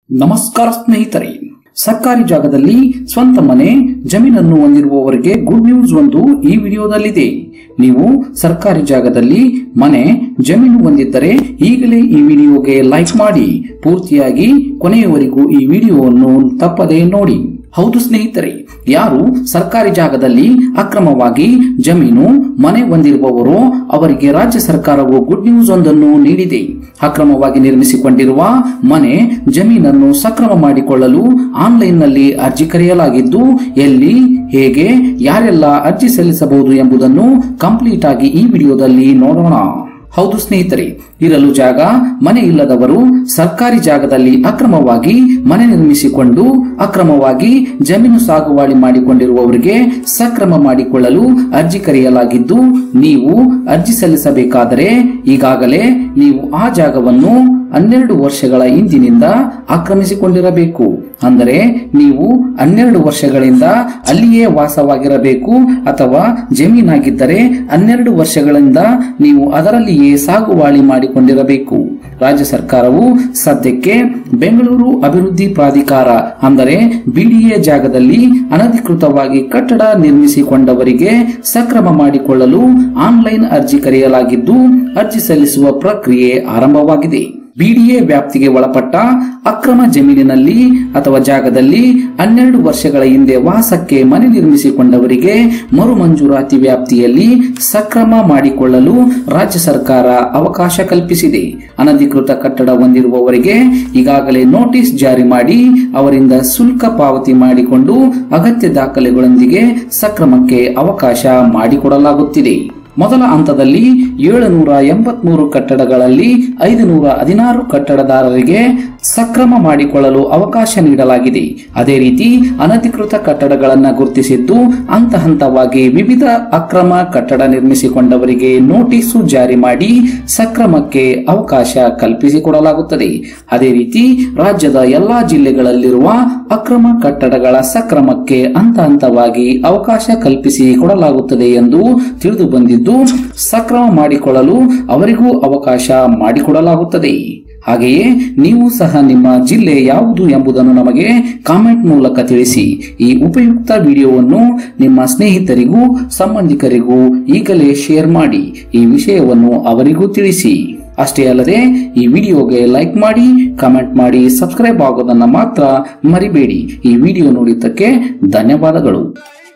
ನಮಸ್ಕಾರ ಸ್ನೇಹಿತರೆ ಸರ್ಕಾರಿ ಜಾಗದಲ್ಲಿ ಸ್ವಂತ ಮನೆ ಜಮೀನನ್ನು ಹೊಂದಿರುವವರಿಗೆ ಗುಡ್ ನ್ಯೂಸ್ ಒಂದು ಈ ವಿಡಿಯೋದಲ್ಲಿದೆ ನೀವು ಸರ್ಕಾರಿ ಜಾಗದಲ್ಲಿ ಮನೆ ಜಮೀನು ಹೊಂದಿದ್ದರೆ ಈಗಲೇ ಈ ವಿಡಿಯೋಗೆ ಲೈಕ್ ಮಾಡಿ ಪೂರ್ತಿಯಾಗಿ ಕೊನೆಯವರೆಗೂ ಈ ವಿಡಿಯೋವನ್ನು ತಪ್ಪದೇ ನೋಡಿ ಹೌದು ಸ್ನೇಹಿತರೆ ಯಾರು ಸರ್ಕಾರಿ ಜಾಗದಲ್ಲಿ ಅಕ್ರಮವಾಗಿ ಜಮೀನು ಮನೆ ಹೊಂದಿರುವವರೋ ಅವರಿಗೆ ರಾಜ್ಯ ಸರ್ಕಾರವು ಗುಡ್ ನ್ಯೂಸ್ ಒಂದನ್ನು ನೀಡಿದೆ ಅಕ್ರಮವಾಗಿ ನಿರ್ಮಿಸಿಕೊಂಡಿರುವ ಮನೆ ಜಮೀನನ್ನು ಸಕ್ರಮ ಮಾಡಿಕೊಳ್ಳಲು ಆನ್ಲೈನ್ನಲ್ಲಿ ಅರ್ಜಿ ಕರೆಯಲಾಗಿದ್ದು ಎಲ್ಲಿ ಹೇಗೆ ಯಾರೆಲ್ಲ ಅರ್ಜಿ ಸಲ್ಲಿಸಬಹುದು ಎಂಬುದನ್ನು ಕಂಪ್ಲೀಟ್ ಆಗಿ ಈ ವಿಡಿಯೋದಲ್ಲಿ ನೋಡೋಣ ಹೌದು ಸ್ನೇಹಿತರೆ ಇರಲು ಜಾಗ ಮನೆ ಇಲ್ಲದವರು ಸರ್ಕಾರಿ ಜಾಗದಲ್ಲಿ ಅಕ್ರಮವಾಗಿ ಮನೆ ನಿರ್ಮಿಸಿಕೊಂಡು ಅಕ್ರಮವಾಗಿ ಜಮೀನು ಸಾಗುವಳಿ ಮಾಡಿಕೊಂಡಿರುವವರಿಗೆ ಸಕ್ರಮ ಮಾಡಿಕೊಳ್ಳಲು ಅರ್ಜಿ ಕರೆಯಲಾಗಿದ್ದು ನೀವು ಅರ್ಜಿ ಸಲ್ಲಿಸಬೇಕಾದರೆ ಈಗಾಗಲೇ ನೀವು ಆ ಜಾಗವನ್ನು ಹನ್ನೆರಡು ವರ್ಷಗಳ ಹಿಂದಿನಿಂದ ಆಕ್ರಮಿಸಿಕೊಂಡಿರಬೇಕು ಅಂದರೆ ನೀವು ಹನ್ನೆರಡು ವರ್ಷಗಳಿಂದ ಅಲ್ಲಿಯೇ ವಾಸವಾಗಿರಬೇಕು ಅಥವಾ ಜಮೀನಾಗಿದ್ದರೆ ಹನ್ನೆರಡು ವರ್ಷಗಳಿಂದ ನೀವು ಅದರಲ್ಲಿಯೇ ಸಾಗುವಳಿ ಮಾಡಿಕೊಂಡಿರಬೇಕು ರಾಜ್ಯ ಸರ್ಕಾರವು ಸದ್ಯಕ್ಕೆ ಬೆಂಗಳೂರು ಅಭಿವೃದ್ಧಿ ಪ್ರಾಧಿಕಾರ ಅಂದರೆ ಬಿಡಿಎ ಜಾಗದಲ್ಲಿ ಅನಧಿಕೃತವಾಗಿ ಕಟ್ಟಡ ನಿರ್ಮಿಸಿಕೊಂಡವರಿಗೆ ಸಕ್ರಮ ಮಾಡಿಕೊಳ್ಳಲು ಆನ್ಲೈನ್ ಅರ್ಜಿ ಕರೆಯಲಾಗಿದ್ದು ಅರ್ಜಿ ಸಲ್ಲಿಸುವ ಪ್ರಕ್ರಿಯೆ ಆರಂಭವಾಗಿದೆ ಬಿಡಿಎ ವ್ಯಾಪ್ತಿಗೆ ಒಳಪಟ್ಟ ಅಕ್ರಮ ಜಮೀನಿನಲ್ಲಿ ಅಥವಾ ಜಾಗದಲ್ಲಿ ಹನ್ನೆರಡು ವರ್ಷಗಳ ಹಿಂದೆ ವಾಸಕ್ಕೆ ಮನೆ ನಿರ್ಮಿಸಿಕೊಂಡವರಿಗೆ ಮರು ಮಂಜೂರಾತಿ ವ್ಯಾಪ್ತಿಯಲ್ಲಿ ಸಕ್ರಮ ಮಾಡಿಕೊಳ್ಳಲು ರಾಜ್ಯ ಸರ್ಕಾರ ಅವಕಾಶ ಕಲ್ಪಿಸಿದೆ ಅನಧಿಕೃತ ಕಟ್ಟಡ ಹೊಂದಿರುವವರಿಗೆ ಈಗಾಗಲೇ ನೋಟಿಸ್ ಜಾರಿ ಮಾಡಿ ಅವರಿಂದ ಶುಲ್ಕ ಪಾವತಿ ಮಾಡಿಕೊಂಡು ಅಗತ್ಯ ದಾಖಲೆಗಳೊಂದಿಗೆ ಸಕ್ರಮಕ್ಕೆ ಅವಕಾಶ ಮಾಡಿಕೊಡಲಾಗುತ್ತಿದೆ ಮೊದಲ ಹಂತದಲ್ಲಿ ಏಳುನೂರ ಎಂಬತ್ಮೂರು ಕಟ್ಟಡಗಳಲ್ಲಿ ಐದು ನೂರ ಹದಿನಾರು ಕಟ್ಟಡದಾರರಿಗೆ ಸಕ್ರಮ ಮಾಡಿಕೊಳ್ಳಲು ಅವಕಾಶ ನೀಡಲಾಗಿದೆ ಅದೇ ರೀತಿ ಅನಧಿಕೃತ ಕಟ್ಟಡಗಳನ್ನು ಗುರುತಿಸಿದ್ದು ಹಂತ ಹಂತವಾಗಿ ವಿವಿಧ ಅಕ್ರಮ ಕಟ್ಟಡ ನಿರ್ಮಿಸಿಕೊಂಡವರಿಗೆ ನೋಟಿಸು ಜಾರಿ ಮಾಡಿ ಸಕ್ರಮಕ್ಕೆ ಅವಕಾಶ ಕಲ್ಪಿಸಿಕೊಡಲಾಗುತ್ತದೆ ಅದೇ ರೀತಿ ರಾಜ್ಯದ ಎಲ್ಲಾ ಜಿಲ್ಲೆಗಳಲ್ಲಿರುವ ಅಕ್ರಮ ಕಟ್ಟಡಗಳ ಸಕ್ರಮಕ್ಕೆ ಹಂತ ಹಂತವಾಗಿ ಅವಕಾಶ ಕಲ್ಪಿಸಿ ಕೊಡಲಾಗುತ್ತದೆ ಎಂದು ತಿಳಿದು ಬಂದಿದ್ದು ಸಕ್ರಮ ಮಾಡಿಕೊಳ್ಳಲು ಅವರಿಗೂ ಅವಕಾಶ ಮಾಡಿಕೊಡಲಾಗುತ್ತದೆ ಹಾಗೆಯೇ ನೀವು ಸಹ ನಿಮ್ಮ ಜಿಲ್ಲೆ ಯಾವುದು ಎಂಬುದನ್ನು ನಮಗೆ ಕಾಮೆಂಟ್ ಮೂಲಕ ತಿಳಿಸಿ ಈ ಉಪಯುಕ್ತ ವಿಡಿಯೋವನ್ನು ನಿಮ್ಮ ಸ್ನೇಹಿತರಿಗೂ ಸಂಬಂಧಿಕರಿಗೂ ಈಗಲೇ ಶೇರ್ ಮಾಡಿ ಈ ವಿಷಯವನ್ನು ಅವರಿಗೂ ತಿಳಿಸಿ ಅಷ್ಟೇ ಅಲ್ಲದೆ ಈ ವಿಡಿಯೋಗೆ ಲೈಕ್ ಮಾಡಿ ಕಮೆಂಟ್ ಮಾಡಿ ಸಬ್ಸ್ಕ್ರೈಬ್ ಆಗೋದನ್ನ ಮಾತ್ರ ಮರಿಬೇಡಿ ಈ ವಿಡಿಯೋ ನೋಡಿದ್ದಕ್ಕೆ ಧನ್ಯವಾದಗಳು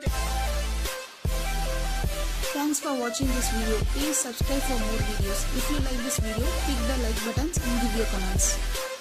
Thanks for watching this video. Please subscribe for more videos. If you like this video, click the like buttons and give your comments.